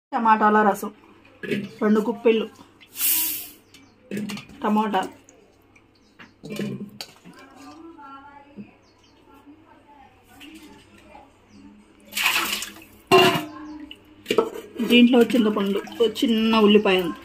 టమాటాల రసం రెండు కుప్పిళ్ళు టమాటాలు దీంట్లో చింతపండు ఓ చిన్న ఉల్లిపాయ ఉంది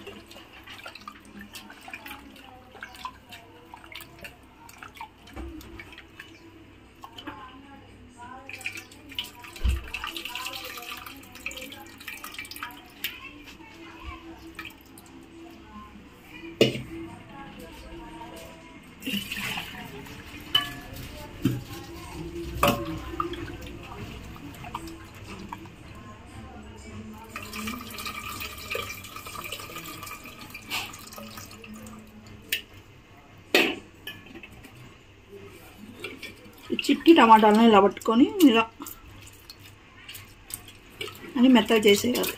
ఈ చిట్టి టమాటాలను ఇలా పట్టుకొని ఇలా అని మెత్తగా చేసేయాలి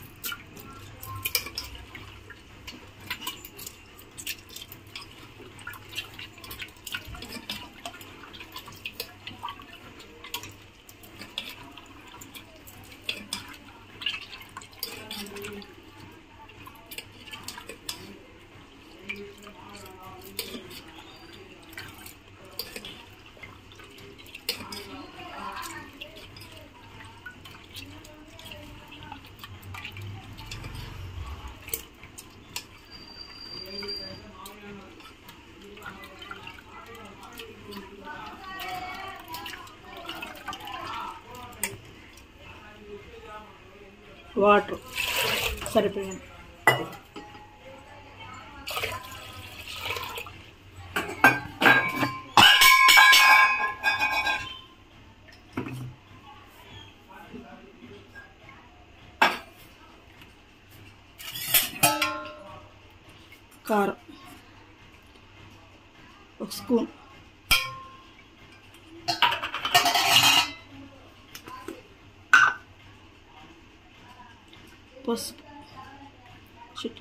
వాటర్ సరిపోయింది కారం ఒక స్పూన్ పసుపు చిట్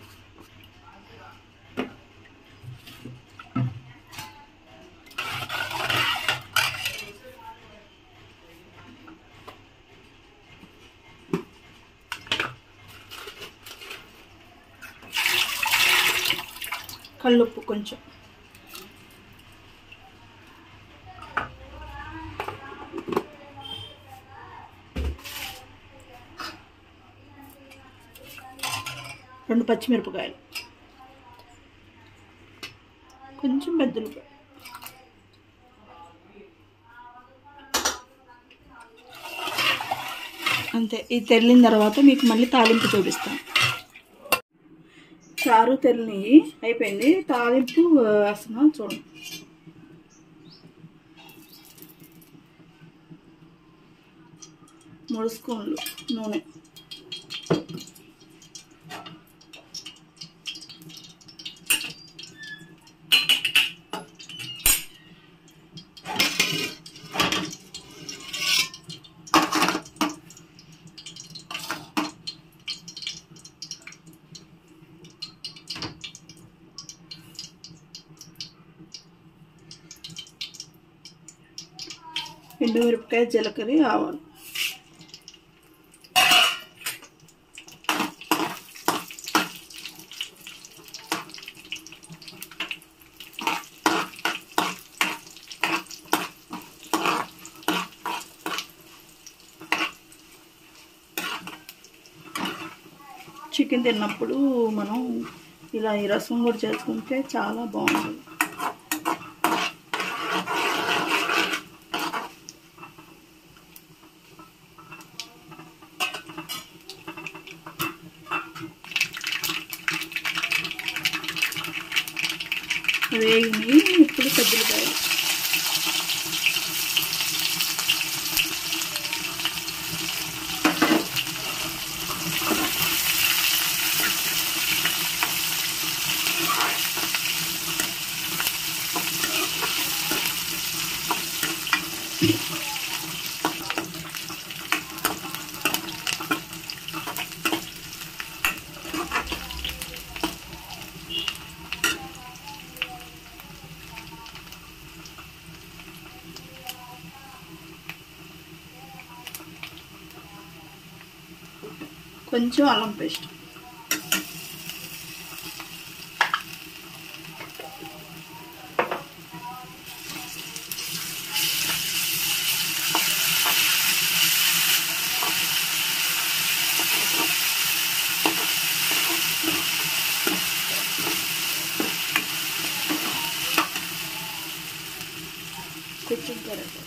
కల్లుప్పు కొంచెం రెండు పచ్చిమిరపకాయలు కొంచెం పెద్దలు అంతే ఇది తెల్లిన తర్వాత మీకు మళ్ళీ తాలింపు చూపిస్తాను చారు తెల్లి అయిపోయింది తాలింపు వేస్తున్నాం చూడండి మూడు స్పూన్లు నూనె ఎండు మిరపకాయ జీలకర్ర ఆవాలు చికెన్ తిన్నప్పుడు మనం ఇలా ఈ రసం కూడా చేసుకుంటే చాలా బాగుంటుంది వేగిని ఇప్పుడు పెద్దలకాయ కొంచెం అల్లం పేస్ట్ కొంచెం కరేపాకు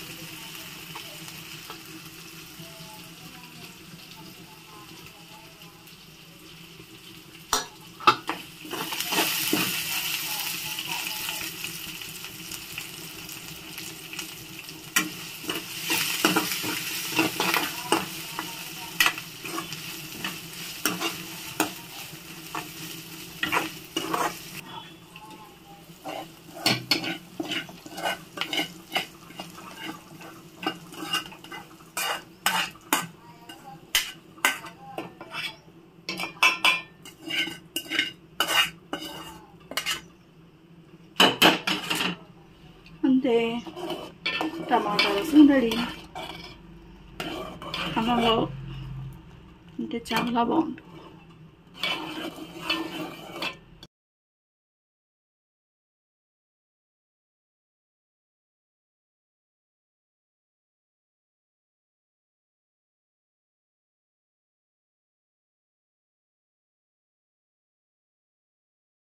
అంతే టమాటా రసం రెడీ అన్నంలో అంటే చాలా బాగుంటుంది